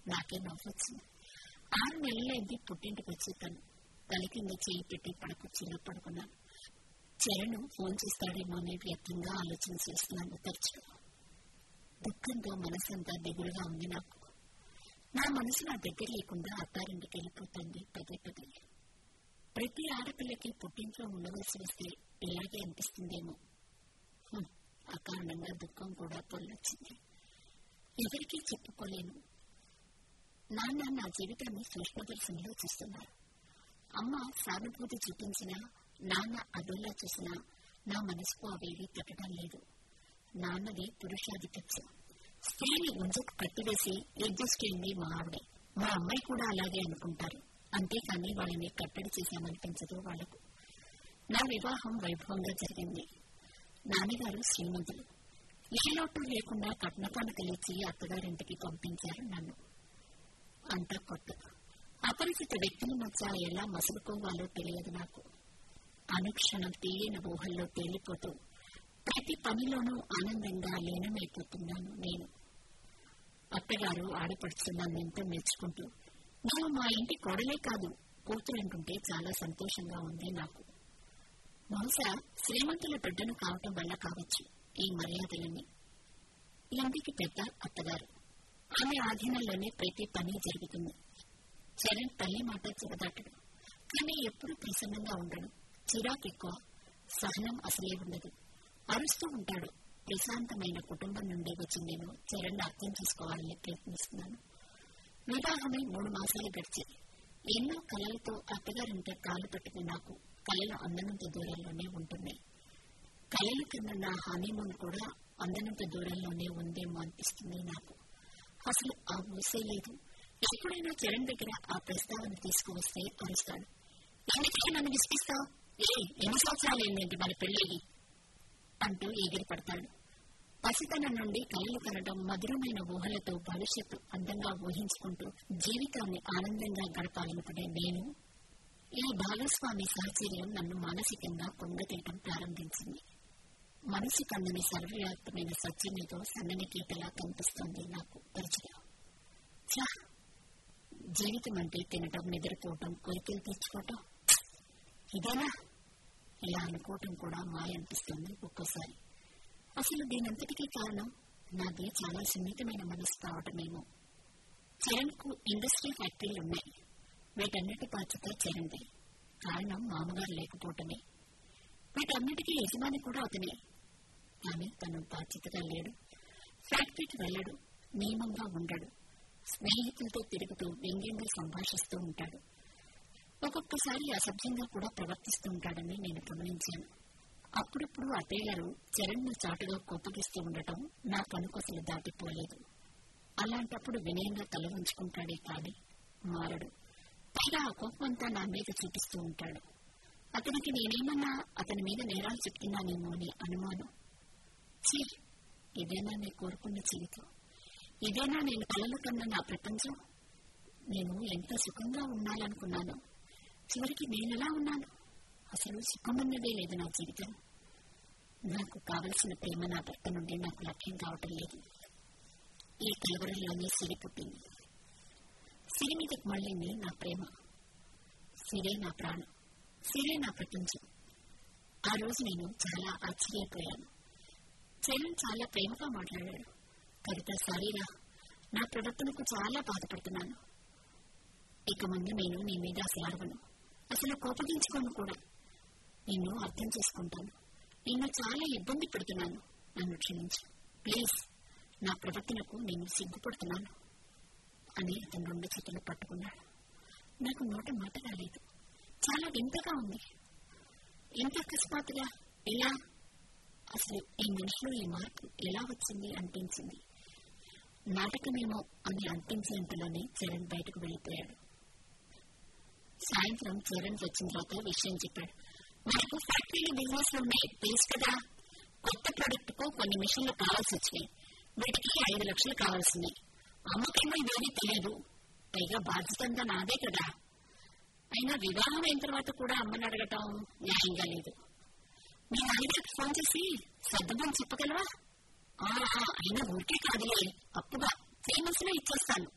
నాకే నవ్వొచ్చింది ఆరు నెలలైంది పుట్టింటికి వచ్చి తను తల కింద చేయి పెట్టి పడకొచ్చిలో పడుకున్నాను చరణ్ ఫోన్ చేస్తాడేమో అని వ్యక్తంగా ఆలోచన చేస్తున్నాను తరచుగా దుఃఖంతో మనసంతా దిగులుగా ఉంది నాకు నా మనసు నా దగ్గర లేకుండా అత్తారింటికి వెళ్ళిపోతుంది పదే పదే ప్రతి ఆడపిల్లకి పుట్టింట్లో ఉండవలసి వస్తే ఇలాగే అనిపిస్తుందేమో హ్మ్, అకారణంగా దుఃఖం కూడా పొల్లొచ్చింది ఎవరికీ చెప్పుకోలేను నాన్న నా జీవితాన్ని సూక్ష్మదర్శనలో చూస్తున్నారు అమ్మ సానుభూతి చూపించినా నాన్న అదోలా చూసినా నా మనసుకు అవేవి తగ్గడం లేదు నాన్నది పురుషాధిపత్యం స్త్రీని గుంజకు కట్టివేసి ఎగ్జిస్టేంది మా ఆవిడే మా అమ్మాయి కూడా అలాగే అనుకుంటారు అంతేకాని వాళ్ళని కట్టడి చేశామనిపించదు వాళ్లకు నా వివాహం వైభవంగా జరిగింది నాన్నగారు శ్రీమంతులు ఏ లోటు లేకుండా కట్నకానుకలిచ్చి అత్తగారింటికి పంపించారు నన్ను అంతా కొత్త అపరిచిత వ్యక్తుల మధ్య ఎలా మసులుకోవాలో తెలియదు నాకు అనుక్షణం తీయని ఊహల్లో తేలిపోతూ ప్రతి పనిలోనూ ఆనందంగా లీనమైపోతున్నాను నేను అత్తగారు ఆడపడుచు నన్నెంతో మెచ్చుకుంటూ నువ్వు మా ఇంటి కోడలే కాదు కూతురంటుంటే చాలా సంతోషంగా ఉంది నాకు బహుశా శ్రీమంతుల బిడ్డను కావటం వల్ల కావచ్చు ఈ మర్యాదలన్నీ ఇంటికి పెద్ద అత్తగారు ఆమె ఆధీనంలోనే ప్రతి పని జరుగుతుంది చరణ్ తల్లి మాట చెబదాటడు కానీ ఎప్పుడు ప్రసన్నంగా ఉండడు చిరాకెక్కువ సహనం అసలే ఉండదు అరుస్తూ ఉంటాడు ప్రశాంతమైన కుటుంబం నుండి వచ్చి నేను చరణ్ అర్థం చేసుకోవాలని ప్రయత్నిస్తున్నాను వివాహమై మూడు మాసాలు గడిచాయి ఎన్నో కలలతో అత్తగారింట కాలు పెట్టుకుని నాకు కళలు అందనంత దూరంలోనే ఉంటున్నాయి కళల కన్నా నా హనీమూన్ కూడా అందనంత దూరంలోనే ఉందేమో అనిపిస్తుంది నాకు అసలు ఆ ఊసే లేదు ఎప్పుడైనా చరణ్ దగ్గర ఆ ప్రస్తావన తీసుకువస్తే అరుస్తాడు ఎందుకే నన్ను విసిపిస్తావు ఏ ఎన్ని సంవత్సరాలు ఏంటి మన పెళ్ళి అంటూ ఎగిరి పడతాడు పసితనం నుండి కలలు కనడం మధురమైన ఊహలతో భవిష్యత్తు అందంగా ఊహించుకుంటూ జీవితాన్ని ఆనందంగా గడపాలనుకునే నేను ఈ భాగస్వామి సహచర్యం నన్ను మానసికంగా పొంగతీయటం ప్రారంభించింది మనసు కందని సర్వవ్యాప్తమైన సత్యమేదో సన్నని కీటలా కనిపిస్తోంది నాకు తరచుగా ఛా! జీవితం అంటే తినటం నిద్రపోవటం కోరికలు తెచ్చుకోవటం ఇదేనా ఇలా అనుకోవటం కూడా మాయ అనిపిస్తుంది ఒక్కోసారి అసలు దీనంతటికీ కారణం నాది చాలా సున్నితమైన మనసు కావటమేమో చరణ్ కు ఇండస్ట్రీ ఫ్యాక్టరీలు ఉన్నాయి వీటన్నిటి బాధ్యత చరణ్ది కారణం మామగారు లేకపోవటమే వీటన్నిటికీ యజమాని కూడా అతనే కానీ తను బాధ్యతగా లేడు ఫ్యాక్టరీకి వెళ్ళడు నియమంగా ఉండడు స్నేహితులతో తిరుగుతూ వ్యంగ్యంగా సంభాషిస్తూ ఉంటాడు ఒక్కొక్కసారి అసభ్యంగా కూడా ప్రవర్తిస్తూ ఉంటాడని నేను గమనించాను అప్పుడప్పుడు అత్తయ్య గారు చరణ్ను చాటుగా కోపగిస్తూ ఉండటం నా కనుకొసలు దాటిపోలేదు అలాంటప్పుడు వినయంగా తల ఉంచుకుంటాడే కాని మారడు పైగా ఆ కోపమంతా నా మీద చూపిస్తూ ఉంటాడు అతనికి నేనేమన్నా అతని మీద నేరాలు చెప్తున్నానేమో అని అనుమానం ఛీ ఇదేనా నేను కోరుకున్న జీవితం ఇదేనా నేను కలలు కన్న నా ప్రపంచం నేను ఎంత సుఖంగా ఉండాలనుకున్నాను చివరికి నేనెలా ఉన్నాను అసలు సుఖమన్నదే లేదు నా జీవితం నాకు కావలసిన ప్రేమ నా భర్త నుండి నాకు లక్ష్యం కావటం లేదు ఈ కలవరంలోనే సిరి పుట్టింది సిరి మీదకు మళ్ళీంది నా ప్రేమ సిరే నా ప్రాణం సిరే నా ప్రపంచం ఆ రోజు నేను చాలా ఆశ్చర్యపోయాను చరణ్ చాలా ప్రేమగా మాట్లాడాడు కవిత సారీరా నా ప్రవర్తనకు చాలా బాధపడుతున్నాను ఇక ముందు నేను నీ మీద అసలు అరవను అసలు కోపగించుకోను కూడా నిన్ను అర్థం చేసుకుంటాను నిన్ను చాలా ఇబ్బంది పెడుతున్నాను నన్ను క్షమించు ప్లీజ్ నా ప్రవర్తనకు నేను సిగ్గుపడుతున్నాను అని అతను రెండు చేతులు పట్టుకున్నాడు నాకు నోట మాట రాలేదు చాలా వింతగా ఉంది ఇంత అకస్మాత్తుగా ఎలా అసలు ఈ మనిషిలో ఈ మార్పు ఎలా వచ్చింది అనిపించింది నాటకమేమో అని అనిపించేంతలోనే చరణ్ బయటకు వెళ్ళిపోయాడు సాయంత్రం చరణ్ వచ్చిన తర్వాత విషయం చెప్పాడు మనకు ఫ్యాక్టరీలు బిజినెస్ ఉన్నాయి తెలుసు కదా కొత్త ప్రొడక్ట్ కు కొన్ని మిషన్లు కావాల్సి వచ్చినాయి వీటికి ఐదు లక్షలు కావాల్సింది అమ్మకేమో ఇవేమీ తెలియదు పైగా బాధ్యత అంతా నాదే కదా అయినా వివాహం అయిన తర్వాత కూడా అమ్మని అడగటం న్యాయంగా లేదు మీ నాన్నగారికి ఫోన్ చేసి సర్దుమని చెప్పగలవా ఆ, ఆ, అయినా ఊరికే కాదులే అప్పుగా త్రీ మంత్స్ లో ఇచ్చేస్తాను